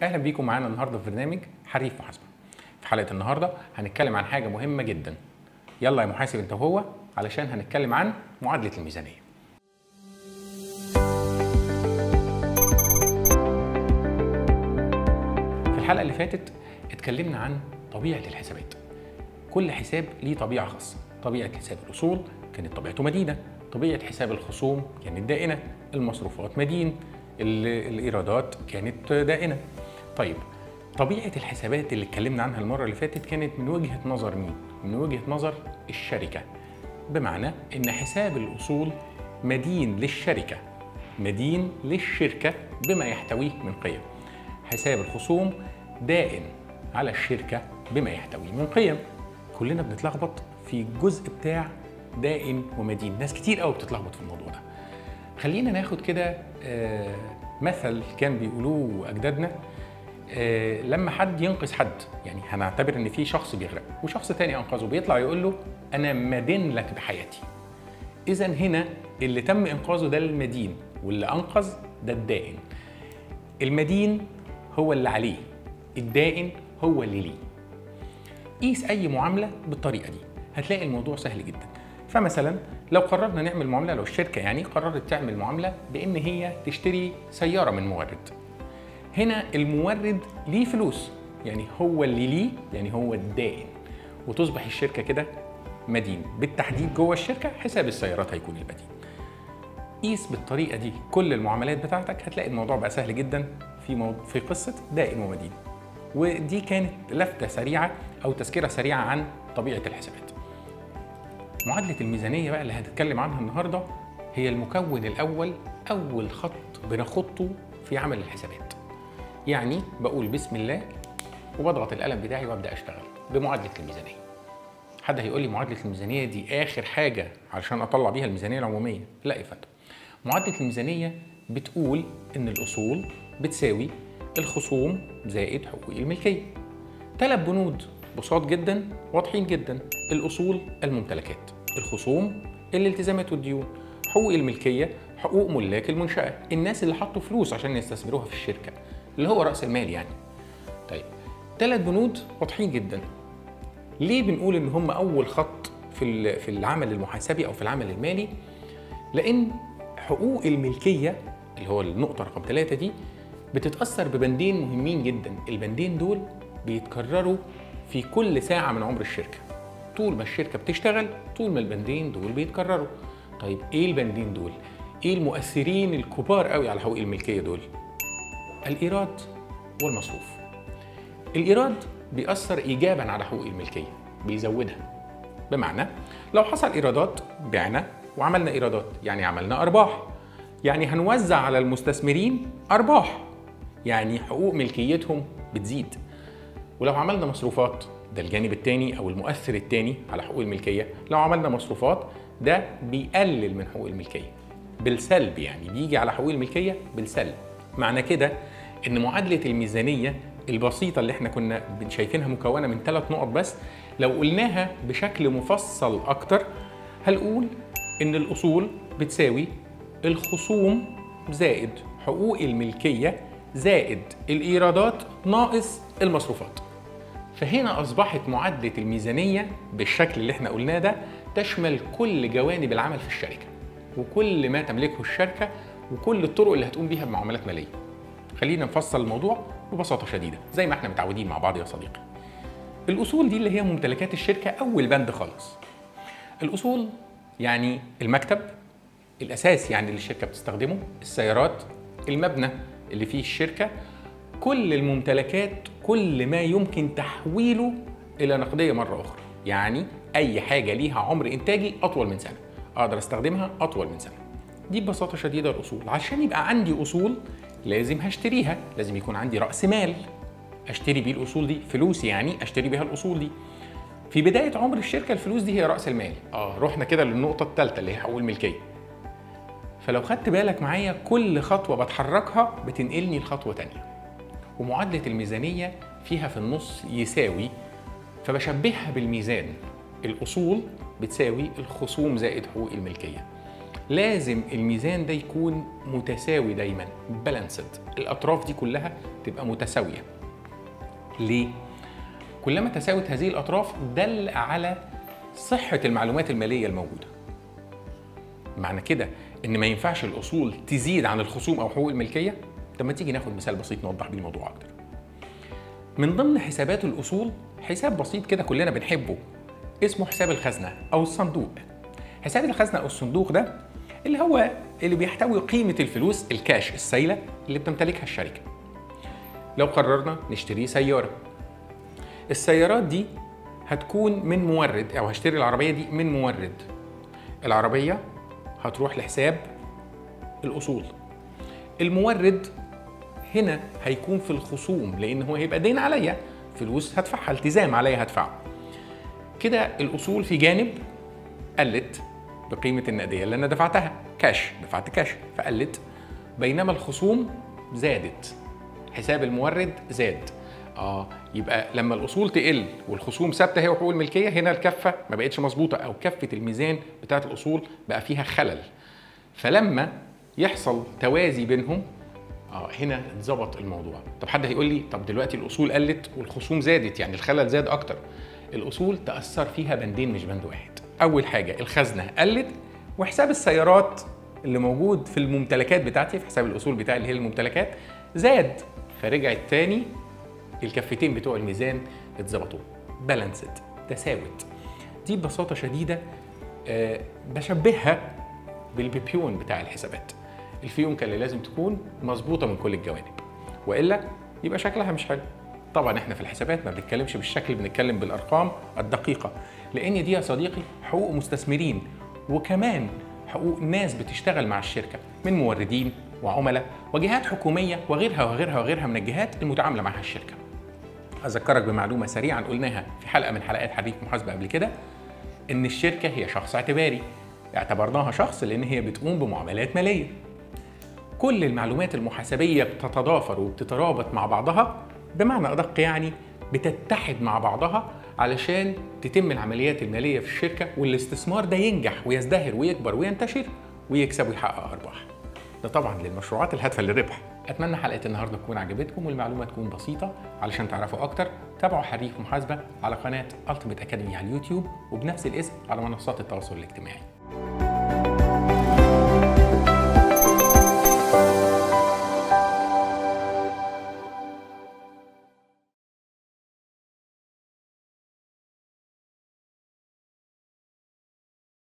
اهلا بيكم معانا النهارده في برنامج حريف محاسبه في حلقه النهارده هنتكلم عن حاجه مهمه جدا يلا يا محاسب انت وهو علشان هنتكلم عن معادله الميزانيه في الحلقه اللي فاتت اتكلمنا عن طبيعه الحسابات كل حساب ليه طبيعه خاصه طبيعه حساب الاصول كانت طبيعته مدينه طبيعه حساب الخصوم كانت دائنه المصروفات مدين ال- الايرادات كانت دائنه طيب طبيعه الحسابات اللي اتكلمنا عنها المره اللي فاتت كانت من وجهه نظر مين من وجهه نظر الشركه بمعنى ان حساب الاصول مدين للشركه مدين للشركه بما يحتويه من قيم حساب الخصوم دائن على الشركه بما يحتويه من قيم كلنا بنتلخبط في الجزء بتاع دائن ومدين ناس كتير قوي بتتلخبط في الموضوع ده خلينا ناخد كده آه، مثل كان بيقولوه اجدادنا آه، لما حد ينقذ حد يعني هنعتبر ان في شخص بيغرق وشخص تاني انقذه بيطلع يقول له انا مدين لك بحياتي اذا هنا اللي تم انقاذه ده المدين واللي انقذ ده الدائن المدين هو اللي عليه الدائن هو اللي ليه قيس اي معامله بالطريقه دي هتلاقي الموضوع سهل جدا فمثلا لو قررنا نعمل معامله لو الشركه يعني قررت تعمل معامله بان هي تشتري سياره من مورد هنا المورد ليه فلوس يعني هو اللي ليه يعني هو الدائن وتصبح الشركه كده مدين بالتحديد جوه الشركه حساب السيارات هيكون المدين قيس بالطريقه دي كل المعاملات بتاعتك هتلاقي الموضوع بقى سهل جدا في مو... في قصه دائن ومدين ودي كانت لفته سريعه او تذكره سريعه عن طبيعه الحسابات معادله الميزانيه بقى اللي هنتكلم عنها النهارده هي المكون الاول اول خط بنخطه في عمل الحسابات يعني بقول بسم الله وبضغط القلم بتاعي وابدا اشتغل بمعادله الميزانيه حد هيقول لي معادله الميزانيه دي اخر حاجه علشان اطلع بيها الميزانيه العموميه لا يا فندم معادله الميزانيه بتقول ان الاصول بتساوي الخصوم زائد حقوق الملكيه ثلاث بنود بساط جدا واضحين جدا الاصول الممتلكات الخصوم الالتزامات والديون حقوق الملكيه حقوق ملاك المنشاه الناس اللي حطوا فلوس عشان يستثمروها في الشركه اللي هو راس المال يعني طيب ثلاث بنود واضحين جدا ليه بنقول ان هم اول خط في ال- في العمل المحاسبي او في العمل المالي لان حقوق الملكيه اللي هو النقطه رقم ثلاثة دي بتتاثر ببندين مهمين جدا البندين دول بيتكرروا في كل ساعه من عمر الشركه طول ما الشركه بتشتغل طول ما البندين دول بيتكرروا طيب ايه البندين دول ايه المؤثرين الكبار قوي على حقوق الملكيه دول الايراد والمصروف الايراد بيأثر ايجابا على حقوق الملكيه بيزودها بمعنى لو حصل ايرادات بعنا وعملنا ايرادات يعني عملنا ارباح يعني هنوزع على المستثمرين ارباح يعني حقوق ملكيتهم بتزيد ولو عملنا مصروفات ده الجانب الثاني او المؤثر الثاني على حقوق الملكيه لو عملنا مصروفات ده بيقلل من حقوق الملكيه بالسلب يعني بيجي على حقوق الملكيه بالسلب معنى كده ان معادله الميزانيه البسيطه اللي احنا كنا بن- شايفينها مكونه من ثلاث نقط بس لو قلناها بشكل مفصل اكتر هنقول ان الاصول بتساوي الخصوم زائد حقوق الملكيه زائد الايرادات ناقص المصروفات فهنا أصبحت معادلة الميزانية بالشكل اللي احنا قلناه ده تشمل كل جوانب العمل في الشركة وكل ما تملكه الشركة وكل الطرق اللي هتقوم بيها بمعاملات مالية خلينا نفصل الموضوع ببساطة شديدة زي ما احنا متعودين مع بعض يا صديقي الأصول دي اللي هي ممتلكات الشركة أول بند خالص الأصول يعني المكتب الأساس يعني اللي الشركة بتستخدمه السيارات المبنى اللي فيه الشركة كل الممتلكات كل ما يمكن تحويله إلى نقدية مرة أخرى يعني أي حاجة ليها عمر إنتاجي أطول من سنة أقدر أستخدمها أطول من سنة دي ببساطة شديدة الأصول عشان يبقى عندي أصول لازم هشتريها لازم يكون عندي رأس مال أشتري بيه الأصول دي فلوس يعني أشتري بيها الأصول دي في بداية عمر الشركة الفلوس دي هي رأس المال اه رحنا كده للنقطة الثالثة اللي هي حقوق الملكية فلو خدت بالك معايا كل خطوة بتحركها بتنقلني لخطوة تانية ومعادلة الميزانية فيها في النص يساوي فبشبهها بالميزان الأصول بتساوي الخصوم زائد حقوق الملكية لازم الميزان ده يكون متساوي دايما بالانسد الاطراف دي كلها تبقى متساويه ليه كلما تساوت هذه الاطراف دل على صحه المعلومات الماليه الموجوده معنى كده ان ما ينفعش الاصول تزيد عن الخصوم او حقوق الملكيه طب ما تيجي ناخد مثال بسيط نوضح بيه الموضوع اكتر من ضمن حسابات الاصول حساب بسيط كده كلنا بنحبه اسمه حساب الخزنه او الصندوق حساب الخزنه او الصندوق ده اللي هو اللي بيحتوي قيمه الفلوس الكاش السايله اللي بتمتلكها الشركه لو قررنا نشتري سياره السيارات دي هتكون من مورد او هشتري العربيه دي من مورد العربيه هتروح لحساب الاصول المورد هنا هيكون في الخصوم لان هو هيبقى دين عليا فلوس هدفعها التزام عليا هدفعه كده الاصول في جانب قلت بقيمه النقديه اللي انا دفعتها كاش دفعت كاش فقلت بينما الخصوم زادت حساب المورد زاد اه يبقى لما الاصول تقل والخصوم ثابته هي وحقوق الملكيه هنا الكفه ما بقتش مظبوطه او كفه الميزان بتاعت الاصول بقى فيها خلل فلما يحصل توازي بينهم اه هنا اتظبط الموضوع طب حد هيقول لي طب دلوقتي الاصول قلت والخصوم زادت يعني الخلل زاد اكتر الاصول تاثر فيها بندين مش بند واحد اول حاجه الخزنه قلت وحساب السيارات اللي موجود في الممتلكات بتاعتي في حساب الاصول بتاعي اللي هي الممتلكات زاد فرجعت تاني الكفتين بتوع الميزان اتظبطوا بالانسد تساوت دي ببساطه شديده أه بشبهها بالبيبيون بتاع الحسابات الفيونكه اللي لازم تكون مظبوطه من كل الجوانب والا يبقى شكلها مش حلو طبعا احنا في الحسابات ما بنتكلمش بالشكل بنتكلم بالارقام الدقيقه لان دي يا صديقي حقوق مستثمرين وكمان حقوق ناس بتشتغل مع الشركه من موردين وعملاء وجهات حكوميه وغيرها وغيرها وغيرها من الجهات المتعامله معها الشركه اذكرك بمعلومه سريعا قلناها في حلقه من حلقات حديث محاسبه قبل كده ان الشركه هي شخص اعتباري اعتبرناها شخص لان هي بتقوم بمعاملات ماليه كل المعلومات المحاسبيه بتتضافر وبتترابط مع بعضها بمعنى ادق يعني بتتحد مع بعضها علشان تتم العمليات الماليه في الشركه والاستثمار ده ينجح ويزدهر ويكبر وينتشر ويكسب ويحقق ارباح ده طبعا للمشروعات الهادفه للربح اتمنى حلقه النهارده تكون عجبتكم والمعلومه تكون بسيطه علشان تعرفوا اكتر تابعوا حريف محاسبه على قناه التيميت اكاديمي على اليوتيوب وبنفس الاسم على منصات التواصل الاجتماعي